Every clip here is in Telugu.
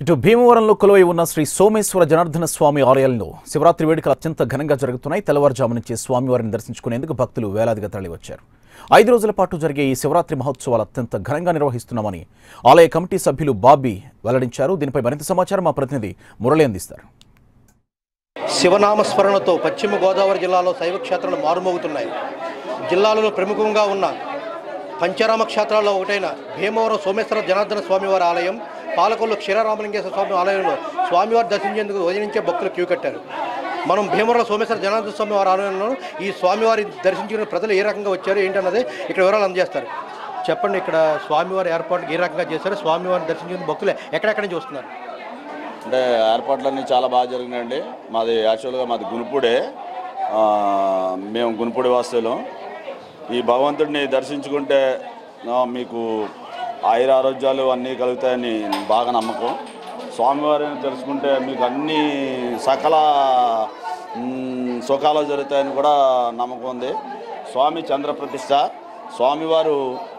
ఇటు భీమవరంలో కొలువై ఉన్న శ్రీ సోమేశ్వర జనార్దన స్వామి ఆలయంలో శివరాత్రి వేడుకలు అత్యంత ఘనంగా జరుగుతున్నాయి తెల్లవారుజాము నుంచి స్వామివారిని దర్శించుకునేందుకు భక్తులు వేలాదిగా తరలివచ్చారు ఐదు రోజుల పాటు జరిగే ఈ శివరాత్రి మహోత్సవాలు అత్యంత ఘనంగా నిర్వహిస్తున్నామని ఆలయ కమిటీ సభ్యులు బాబీ వెల్లడించారు దీనిపై మరింత సమాచారం మా ప్రతినిధి మురళి అందిస్తారు శివనామస్మరణతో పశ్చిమ గోదావరి జిల్లాలో శైవ క్షేత్రాలు మారుమోగుతున్నాయి జిల్లాలలో ప్రముఖంగా ఉన్న పంచరామ క్షేత్రాల్లో ఒకటైన భీమవరం సోమేశ్వర జనార్దన స్వామివారి ఆలయం పాలకొల్లు క్షీరరామలింగేశ్వర స్వామి ఆలయంలో స్వామివారి దర్శించేందుకు ఉదయం నుంచే భక్తులు క్యూ కట్టారు మనం భీమవరం సోమేశ్వర జనార్దన స్వామి వారి ఆలయంలో ఈ స్వామివారి దర్శించిన ప్రజలు ఏ రకంగా వచ్చారు ఏంటన్నది ఇక్కడ వివరాలు అందజేస్తారు చెప్పండి ఇక్కడ స్వామివారి ఏర్పాట్లు ఏ రకంగా చేశారు స్వామివారిని దర్శించిన భక్తులు ఎక్కడెక్కడి నుంచి వస్తున్నారు అంటే ఏర్పాట్లన్నీ చాలా బాగా జరిగినాయండి మాది యాక్చువల్గా మాది గునుపుడే ఆ, మేము గునుపుడి వాస్తువులం ఈ భగవంతుడిని దర్శించుకుంటే ఆ, మీకు ఆయుర ఆరోగ్యాలు అన్నీ కలుగుతాయని బాగా నమ్మకం స్వామివారిని తెలుసుకుంటే మీకు అన్ని సకల మ్, సుఖాలు జరుగుతాయని కూడా నమ్మకం ఉంది స్వామి చంద్ర ప్రతిష్ట స్వామివారు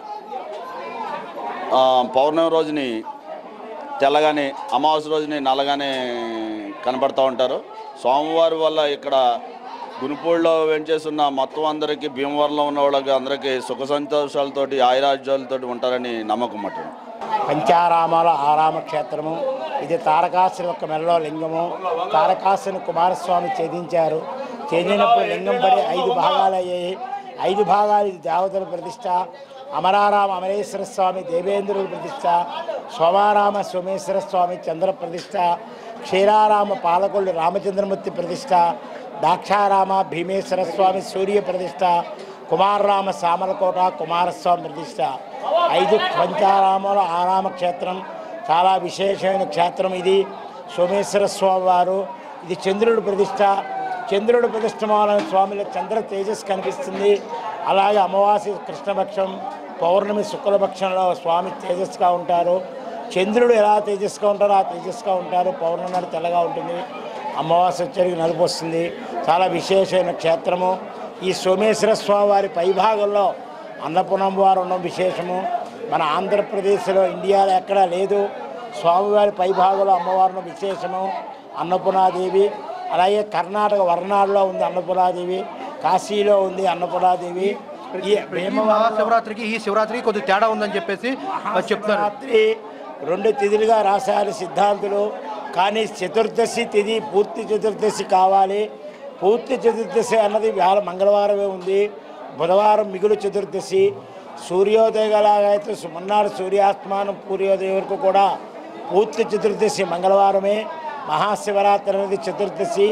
ఆ, పౌర్ణమి రోజుని తెల్లగానే అమావాస్య రోజుని నల్లగానే కనబడుతూ ఉంటారు స్వామివారి వల్ల ఇక్కడ గునుపూడిలో వెంచేస్తున్న మొత్తం అందరికీ భీమవరంలో ఉన్న వాళ్ళకి అందరికీ సుఖ సంతోషాలతోటి ఆయురాజ్యాలతోటి ఉంటారని నమ్మకం మటు పంచారామాల ఆరామ క్షేత్రము ఇది తారకాసుని యొక్క మెడలో లింగము తారకాసుని కుమారస్వామి ఛేదించారు ఛేదినప్పుడు లింగం పడి ఐదు భాగాలు అయ్యాయి ఐదు భాగాలు ఇది దేవతల ప్రతిష్ట అమరారామ అమరేశ్వర స్వామి దేవేంద్రుల ప్రతిష్ట సోమారామ సోమేశ్వర స్వామి చంద్ర ప్రతిష్ట క్షీరారామ పాలకొల్లు రామచంద్రమూర్తి ప్రతిష్ట దాక్షారామ భీమేశ్వర స్వామి సూర్య ప్రతిష్ట కుమారరామ సామలకోట కుమారస్వామి ప్రతిష్ట ఐదు పంచారామాల ఆరామ క్షేత్రం చాలా విశేషమైన క్షేత్రం ఇది సోమేశ్వర స్వామి వారు ఇది చంద్రుడి ప్రతిష్ట చంద్రుడి ప్రతిష్టమాలైన స్వామిలో చంద్ర తేజస్ కనిపిస్తుంది అలాగే అమావాస్య కృష్ణపక్షం పౌర్ణమి శుక్లపక్షంలో స్వామి తేజస్గా ఉంటారు చంద్రుడు ఎలా తేజస్గా ఉంటారో ఆ తేజస్గా ఉంటారు పౌర్ణమి నాడు తెల్లగా ఉంటుంది అమావాస్య వచ్చరికి నలుపు వస్తుంది చాలా విశేషమైన క్షేత్రము ఈ సోమేశ్వర స్వామి వారి పైభాగంలో అన్నపూర్ణమ్మ వారు ఉండడం విశేషము మన ఆంధ్రప్రదేశ్లో ఇండియాలో ఎక్కడా లేదు స్వామివారి పైభాగంలో అమ్మవారిని విశేషము అన్నపూర్ణాదేవి అలాగే కర్ణాటక వర్ణాల్లో ఉంది అన్నపూర్ణాదేవి కాశీలో ఉంది అన్నపూర్ణాదేవి ఈ ఈ భీమవరం మహాశివరాత్రికి ఈ శివరాత్రికి కొద్దిగా తేడా ఉందని చెప్పేసి వాళ్ళు చెప్తున్నారు రాత్రి రెండు తిథులుగా రాశారు సిద్ధాంతులు కానీ చతుర్దశి తిథి పూర్తి చతుర్దశి కావాలి పూర్తి చతుర్దశి అన్నది వేళ మంగళవారమే ఉంది బుధవారం మిగులు చతుర్దశి సూర్యోదయలాగైతే సుమన్నాడు సూర్యాస్తమానం పూర్యోదయం వరకు కూడా పూర్తి చతుర్దశి మంగళవారమే మహాశివరాత్రి అనేది చతుర్దశి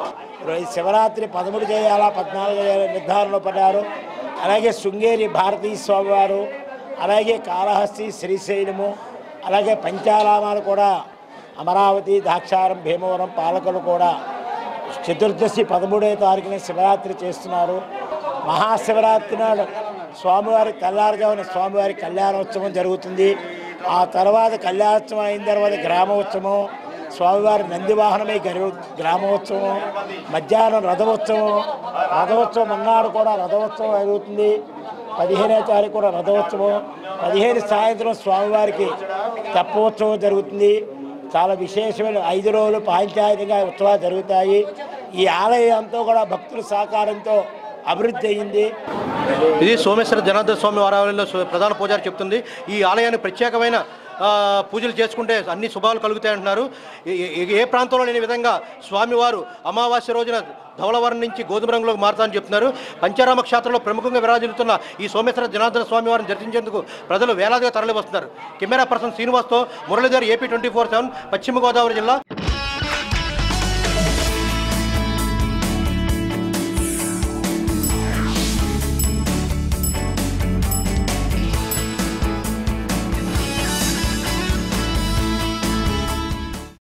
ఈ శివరాత్రి పదమూడు చేయాలా పద్నాలుగు చేయాలా నిర్ధారణలో పడ్డారు అలాగే శృంగేరి భారతీయ స్వామివారు అలాగే కాళహస్తి శ్రీశైలము అలాగే పంచారామాలు కూడా అమరావతి దాక్షారం భీమవరం పాలకులు కూడా చతుర్దశి పదమూడవ తారీఖున శివరాత్రి చేస్తున్నారు మహాశివరాత్రి నాడు స్వామివారి తెల్లారుజామున స్వామివారి కళ్యాణోత్సవం జరుగుతుంది ఆ తర్వాత కళ్యాణోత్సవం అయిన తర్వాత గ్రామోత్సవం స్వామివారి నంది వాహనమే గరి గ్రామోత్సవం మధ్యాహ్నం రథోత్సవం రథోత్సవం అన్నాడు కూడా రథోత్సవం జరుగుతుంది పదిహేనో తారీఖు కూడా రథోత్సవం పదిహేను సాయంత్రం స్వామివారికి తెప్పోత్సవం జరుగుతుంది చాలా విశేషమైన ఐదు రోజులు పాంచాయతీగా ఉత్సవాలు జరుగుతాయి ఈ ఆలయం అంతా కూడా భక్తుల సహకారంతో అభివృద్ధి అయింది ఇది సోమేశ్వర జనార్దన స్వామి ఆలయంలో సు- ప్రధాన పూజారి చెప్తుంది ఈ ఆలయాన్ని ప్రత్యేకమైన ఆ, పూజలు చేసుకుంటే అన్ని శుభాలు కలుగుతాయి అంటున్నారు ఏ- ఏ- ఏ ప్రాంతంలో లేని విధంగా స్వామివారు అమావాస్య రోజున ధవళవరం నుంచి గోధుమ రంగులోకి మారుతారని చెప్తున్నారు పంచారామ క్షేత్రంలో ప్రముఖంగా విరాజిల్లుతున్న ఈ సోమేశ్వర జనార్దన స్వామి వారిని దర్శించేందుకు ప్రజలు వేలాదిగా తరలి వస్తున్నారు కెమెరా పర్సన్ శ్రీనివాస్తో Muralidhar AP twenty four seven పశ్చిమ గోదావరి జిల్లా